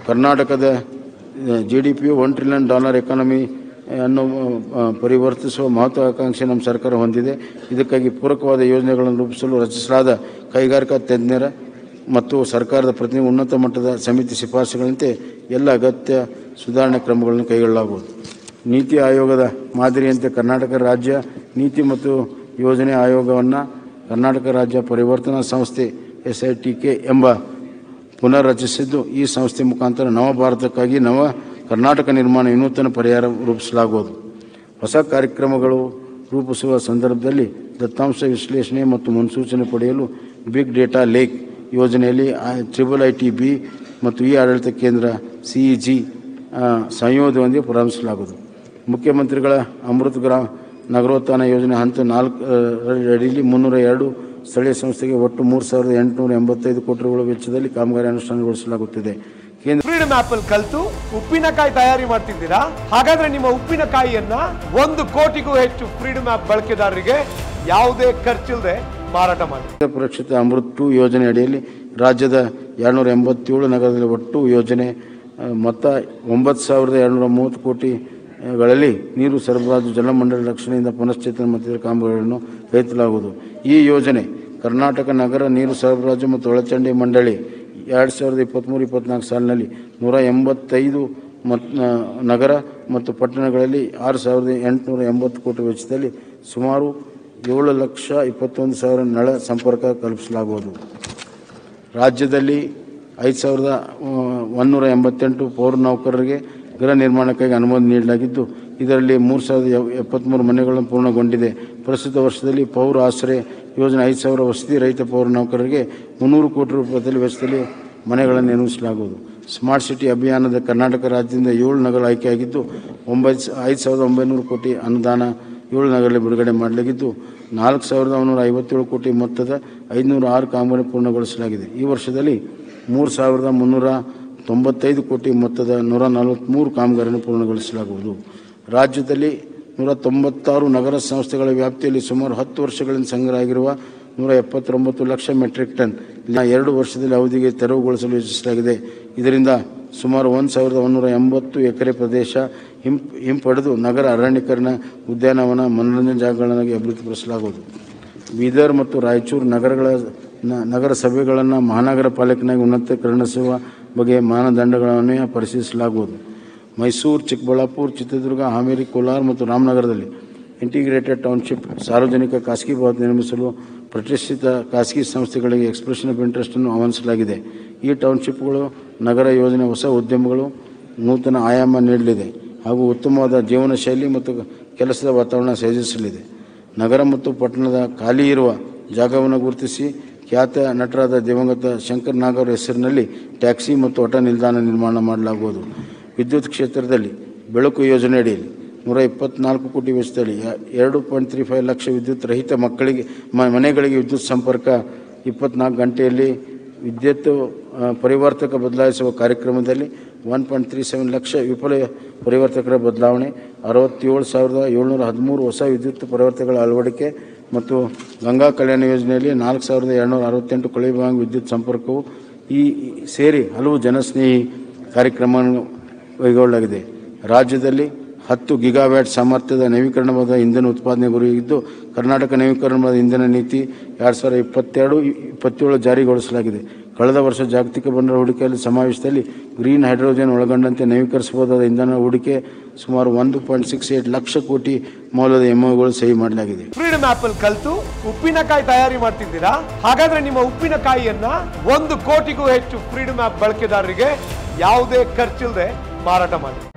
ಕರ್ನಾಟಕದ G D P one trillion dollar economy ಅನ್ನು ಆ, ಪರಿವರ್ತಿಸುವ ಮಹತ್ವಾಕಾಂಕ್ಷೆ ನಮ್ಮ ಸರ್ಕಾರ ಹೊಂದಿದೆ ಇದಕ್ಕಾಗಿ ಪೂರಕವಾದ ಯೋಜನೆಗಳನ್ನು ರೂಪಿಸಲು ರಚಿಸಲಾದ ಕೈಗಾರಿಕಾ ತಜ್ಞರ ಮತ್ತು ಸರ್ಕಾರದ ಪ್ರತಿನಿಧಿ ಉನ್ನತ ಮಟ್ಟದ ಸಮಿತಿ ಶಿಫಾರಸುಗಳಂತೆ ಎಲ್ಲ ಅಗತ್ಯ ಸುಧಾರಣೆ ಕ್ರಮಗಳನ್ನು ಕೈಗೊಳ್ಳಲಾಗುವುದು ನೀತಿ ಆಯೋಗದ ಮಾದರಿಯಂತೆ ಕರ್ನಾಟಕ ರಾಜ್ಯ ನೀತಿ ಮತ್ತು ಯೋಜನೆ ಆಯೋಗವನ್ನು ಕರ್ನಾಟಕ ರಾಜ್ಯ ಪರಿವರ್ತನಾ ಸಂಸ್ಥೆ ಎಸ್ ಐ ಟಿ ಕೆ ಎಂಬ ಪುನರ್ರಚಿಸಿದ್ದು ಈ ಸಂಸ್ಥೆ ಮುಖಾಂತರ ನವ ಭಾರತಕ್ಕಾಗಿ ನವ ಕರ್ನಾಟಕ ನಿರ್ಮಾಣ ವಿನೂತನ ಪರಿಹಾರ ರೂಪಿಸಲಾಗುವುದು ಹೊಸ ಕಾರ್ಯಕ್ರಮಗಳು ರೂಪಿಸುವ ಸಂದರ್ಭದಲ್ಲಿ ದತ್ತಾಂಶ ವಿಶ್ಲೇಷಣೆ ಮತ್ತು ಮುನ್ಸೂಚನೆ ಪಡೆಯಲು ಬಿಗ್ ಡೇಟಾ ಲೇಕ್ ಯೋಜನೆಯಲ್ಲಿ ಟ್ರಿಬಲ್ ಐ ಟಿ ಬಿ ಮತ್ತು ಈ ಆಡಳಿತ ಕೇಂದ್ರ ಸಿಇಜಿ ಸಂಯೋಗದೊಂದಿಗೆ ಪ್ರಾರಂಭಿಸಲಾಗುವುದು ಮುಖ್ಯಮಂತ್ರಿಗಳ ಅಮೃತ್ ಗ್ರಾಮ ನಗರೋತ್ಥಾನ ಯೋಜನೆ ಹಂತ ನಾಲ್ಕು ಅಡಿಯಲ್ಲಿ ಮುನ್ನೂರ ಎರಡು ಸ್ಥಳೀಯ ಸಂಸ್ಥೆಗೆ ಒಟ್ಟು ಮೂರು ಸಾವಿರದ ಎಂಟುನೂರ ಎಂಬತ್ತೈದು ಕೋಟಿ ರೂಗಳ ವೆಚ್ಚದಲ್ಲಿ ಕಾಮಗಾರಿ ಅನುಷ್ಠಾನಗೊಳಿಸಲಾಗುತ್ತಿದೆ ಕೇಂದ್ರ ಫ್ರೀಡಮ್ ಆಪ್ ಅಲ್ಲಿ ಕಲ್ತು ಉಪ್ಪಿನಕಾಯಿ ತಯಾರಿ ಮಾಡ್ತಿದ್ದೀರಾ ಹಾಗಾದ್ರೆ ನಿಮ್ಮ ಉಪ್ಪಿನಕಾಯಿಯನ್ನ ಒಂದು ಕೋಟಿಗೂ ಹೆಚ್ಚು ಫ್ರೀಡಮ್ ಆಪ್ ಬಳಕೆದಾರರಿಗೆ ಯಾವುದೇ ಖರ್ಚಿಲ್ಲದೆ ಮಾರಾಟ ಮಾಡಿ ಸುರಕ್ಷಿತ ಅಮೃತ್ ಟು ಯೋಜನೆ ಅಡಿಯಲ್ಲಿ ರಾಜ್ಯದ ಎರಡುನೂರ ಎಂಬತ್ತೇಳು ನಗರದಲ್ಲಿ ಒಟ್ಟು ಯೋಜನೆ ಆ, ಮೊತ್ತ ಒಂಬತ್ತು ಸಾವಿರದ ಎರಡುನೂರ ಮೂವತ್ತು ಕೋಟಿಗಳಲ್ಲಿ ನೀರು ಸರಬರಾಜು ಜಲಮಂಡಲ ರಕ್ಷಣೆಯಿಂದ ಪುನಶ್ಚೇತನ ಮತ್ತಿತರ ಕಾಮಗಾರಿಗಳನ್ನು ಕೈಗೊಳ್ಳಲಾಗುವುದು ಈ ಯೋಜನೆ ಕರ್ನಾಟಕ ನಗರ ನೀರು ಸರಬರಾಜು ಮತ್ತು ಒಳಚಂಡಿ ಮಂಡಳಿ ಎರಡು ಸಾವಿರದ ಇಪ್ಪತ್ತ್ಮೂರು ಇಪ್ಪತ್ತ್ನಾಲ್ಕು ಸಾಲಿನಲ್ಲಿ ನೂರ ಎಂಬತ್ತೈದು ಮತ್ ನಗರ ಮತ್ತು ಪಟ್ಟಣಗಳಲ್ಲಿ ಆರು ಸಾವಿರದ ಎಂಟುನೂರ ಎಂಬತ್ತು ಕೋಟಿ ವೆಚ್ಚದಲ್ಲಿ ಸುಮಾರು ಏಳು ಲಕ್ಷ ಇಪ್ಪತ್ತೊಂದು ಸಾವಿರ ನಳ ಸಂಪರ್ಕ ಕಲ್ಪಿಸಲಾಗುವುದು ರಾಜ್ಯದಲ್ಲಿ ಐದು ಸಾವಿರದ ಒಂದೂರ ಎಂಬತ್ತೆಂಟು ಪೌರ ನೌಕರರಿಗೆ ಗೃಹ ನಿರ್ಮಾಣಕ್ಕಾಗಿ ಅನುಮೋದನೆ ನೀಡಲಾಗಿದ್ದು ಇದರಲ್ಲಿ ಮೂರು ಸಾವಿರದ ಎವ್- ಎಪ್ಪತ್ತ್ಮೂರು ಮನೆಗಳನ್ನು ಪೂರ್ಣಗೊಂಡಿದೆ ಪ್ರಸ್ತುತ ವರ್ಷದಲ್ಲಿ ಪೌರ ಆಶ್ರಯ ಯೋಜನೆ ಐದು ಸಾವಿರ ವಸತಿ ರಹಿತ ಪೌರ ನೌಕರರಿಗೆ ಮುನ್ನೂರು ಕೋಟಿ ರೂಪಾಯಿದಲ್ಲಿ ವೆಚ್ಚದಲ್ಲಿ ಮನೆಗಳನ್ನು ನಿರ್ಮಿಸಲಾಗುವುದು ಸ್ಮಾರ್ಟ್ ಸಿಟಿ ಅಭಿಯಾನದ ಕರ್ನಾಟಕ ರಾಜ್ಯದಿಂದ ಏಳು ನಗರ ಆಯ್ಕೆಯಾಗಿದ್ದು ಒಂಬತ್ತು ಐದು ಸಾವಿರದ ಒಂಬೈನೂರು ಕೋಟಿ ಅನುದಾನ ಏಳು ನಗರಲ್ಲಿ ಬಿಡುಗಡೆ ಮಾಡಲಾಗಿದ್ದು ನಾಲ್ಕು ಸಾವಿರದ ಒಂಬೈನೂರ ಐವತ್ತೇಳು ಕೋಟಿ ಮೊತ್ತದ ಐದುನೂರ ಆರು ಕಾಮಗಾರಿ ಪೂರ್ಣಗೊಳಿಸಲಾಗಿದೆ ಈ ವರ್ಷದಲ್ಲಿ ಮೂರು ಸಾವಿರದ ಮುನ್ನೂರ ತೊಂಬತ್ತೈದು ಕೋಟಿ ಮೊತ್ತದ ನೂರ ನಲವತ್ತ್ಮೂರು ಕಾಮಗಾರಿಯನ್ನು ಪೂರ್ಣಗೊಳಿಸಲಾಗುವುದು ರಾಜ್ಯದಲ್ಲಿ ನೂರ ತೊಂಬತ್ತಾರು ನಗರ ಸಂಸ್ಥೆಗಳ ವ್ಯಾಪ್ತಿಯಲ್ಲಿ ಸುಮಾರು ಹತ್ತು ವರ್ಷಗಳಿಂದ ಸಂಗ್ರಹ ಆಗಿರುವ ನೂರ ಎಪ್ಪತ್ತೊಂಬತ್ತು ಲಕ್ಷ ಮೆಟ್ರಿಕ್ ಟನ್ ಇನ್ನು ಎರಡು ವರ್ಷದಲ್ಲಿ ಅವಧಿಗೆ ತೆರವುಗೊಳಿಸಲು ಯೋಜಿಸಲಾಗಿದೆ ಇದರಿಂದ ಸುಮಾರು ಒಂದು ಸಾವಿರದ ಒಂದೂರ ಎಂಬತ್ತು ಎಕರೆ ಪ್ರದೇಶ ಹಿಂ ಹಿಂಪಡೆದು ನಗರ ಅರಣ್ಯೀಕರಣ ಉದ್ಯಾನವನ ಮನೋರಂಜನಾ ಜಾಗಗಳನ್ನಾಗಿ ಅಭಿವೃದ್ಧಿಪಡಿಸಲಾಗುವುದು ಬೀದರ್ ಮತ್ತು ರಾಯಚೂರು ನಗರಗಳ ನ- ನಗರ ಸಭೆಗಳನ್ನು ಮಹಾನಗರ ಪಾಲಿಕೆನಾಗಿ ಉನ್ನತೀಕರಣಿಸುವ ಬಗ್ಗೆ ಮಾನದಂಡಗಳನ್ನು ಪರಿಶೀಲಿಸಲಾಗುವುದು ಮೈಸೂರು ಚಿಕ್ಕಬಳ್ಳಾಪುರ ಚಿತ್ರದುರ್ಗ ಹಾವೇರಿ ಕೋಲಾರ ಮತ್ತು ರಾಮನಗರದಲ್ಲಿ ಇಂಟಿಗ್ರೇಟೆಡ್ ಟೌನ್ಶಿಪ್ ಸಾರ್ವಜನಿಕ ಖಾಸಗಿ ಭವನ ನಿರ್ಮಿಸಲು ಪ್ರತಿಷ್ಠಿತ ಖಾಸಗಿ ಸಂಸ್ಥೆಗಳಿಗೆ ಎಕ್ಸ್ಪ್ರೆಷನ್ ಆಫ್ ಇಂಟ್ರೆಸ್ಟನ್ನು ಆಹ್ವಾನಿಸಲಾಗಿದೆ ಈ ಟೌನ್ಶಿಪ್ಗಳು ನಗರ ಯೋಜನೆ ಹೊಸ ಉದ್ಯಮಗಳು ನೂತನ ಆಯಾಮ ನೀಡಲಿದೆ ಹಾಗೂ ಉತ್ತಮವಾದ ಜೀವನ ಶೈಲಿ ಮತ್ತು ಕೆಲಸದ ವಾತಾವರಣ ಸೃಜಿಸಲಿದೆ ನಗರ ಮತ್ತು ಪಟ್ಟಣದ ಖಾಲಿ ಇರುವ ಜಾಗವನ್ನು ಗುರುತಿಸಿ ಖ್ಯಾತ ನಟರಾದ ದಿವಂಗತ ಶಂಕರ್ ನಾಗ್ ಅವರ ಹೆಸರಿನಲ್ಲಿ ಟ್ಯಾಕ್ಸಿ ಮತ್ತು ಆಟೋ ನಿಲ್ದಾಣ ನಿರ್ಮಾಣ ಮಾಡಲಾಗುವುದು ವಿದ್ಯುತ್ ಕ್ಷೇತ್ರದಲ್ಲಿ ಬೆಳಕು ಯೋಜನೆ ಅಡಿಯಲ್ಲಿ ನೂರ ಇಪ್ಪತ್ನಾಲ್ಕು ಕೋಟಿ ವೆಚ್ಚದಲ್ಲಿ ಎ- ಎರಡು ಪಾಯಿಂಟ್ ತ್ರೀ ಫೈವ್ ಲಕ್ಷ ವಿದ್ಯುತ್ ರಹಿತ ಮಕ್ಕಳಿಗೆ ಮ- ಮನೆಗಳಿಗೆ ವಿದ್ಯುತ್ ಸಂಪರ್ಕ ಇಪ್ಪತ್ನಾಲ್ಕು ಗಂಟೆಯಲ್ಲಿ ವಿದ್ಯುತ್ ಆ, ಪರಿವರ್ತಕ ಬದಲಾಯಿಸುವ ಕಾರ್ಯಕ್ರಮದಲ್ಲಿ one point three seven lakh ವಿಫಲ ಪರಿವರ್ತಕರ ಬದಲಾವಣೆ ಅರವತ್ತೇಳು ಸಾವಿರದ ಏಳ್ನೂರ ಹದಿಮೂರು ಹೊಸ ವಿದ್ಯುತ್ ಪರಿವರ್ತಕಗಳ ಅಳವಡಿಕೆ ಮತ್ತು ಗಂಗಾ ಕಲ್ಯಾಣ ಯೋಜನೆಯಲ್ಲಿ ನಾಲ್ಕು ಸಾವಿರದ ಎರಡುನೂರ ಅರವತ್ತೆಂಟು ಕೊಳವೆಬಾವಿ ವಿದ್ಯುತ್ ಸಂಪರ್ಕವು ಈ ಈ ಸೇರಿ ಹಲವು ಜನಸ್ನೇಹಿ ಕಾರ್ಯಕ್ರಮವನ್ನು ಕೈಗೊಳ್ಳಲಾಗಿದೆ ರಾಜ್ಯದಲ್ಲಿ ಹತ್ತು ಗಿಗಾವ್ಯಾಟ್ ಸಾಮರ್ಥ್ಯದ ನವೀಕರಣವಾದ ಇಂಧನ ಉತ್ಪಾದನೆ ಗುರಿ ಇದ್ದು ಕರ್ನಾಟಕ ನವೀಕರಣವಾದ ಇಂಧನ ನೀತಿ ಎರಡು ಸಾವಿರದ ಇಪ್ಪತ್ತೆರಡು ಇಪ್ಪತ್ತೇಳು ಜಾರಿಗೊಳಿಸಲಾಗಿದೆ ಕಳೆದ ವರ್ಷ ಜಾಗತಿಕ ಬಂಡವಾಳ ಹೂಡಿಕೆಯಲ್ಲಿ ಸಮಾವೇಶದಲ್ಲಿ ಗ್ರೀನ್ ಹೈಡ್ರೋಜನ್ ಒಳಗೊಂಡಂತೆ ನವೀಕರಿಸಬಹುದಾದ ಇಂಧನ ಹೂಡಿಕೆ ಸುಮಾರು ಒಂದು ಪಾಯಿಂಟ್ ಸಿಕ್ಸ್ ಏಟ್ ಲಕ್ಷ ಕೋಟಿ ಮೌಲ್ಯದ ಎಂಒಗಳು ಸಹಿ ಮಾಡಲಾಗಿದೆ ಫ್ರೀಡಮ್ ಆಪ್ ಅಲ್ಲಿ ಕಲ್ತು ಉಪ್ಪಿನಕಾಯಿ ತಯಾರಿ ಮಾಡ್ತಿದ್ದೀರಾ ಹಾಗಾದ್ರೆ ನಿಮ್ಮ ಉಪ್ಪಿನಕಾಯಿಯನ್ನ ಒಂದು ಕೋಟಿಗೂ ಹೆಚ್ಚು ಫ್ರೀಡಮ್ ಆಪ್ ಬಳಕೆದಾರರಿಗೆ ಯಾವುದೇ ಖರ್ಚಿಲ್ಲದೆ ಮಾರಾಟ ಮಾಡಿ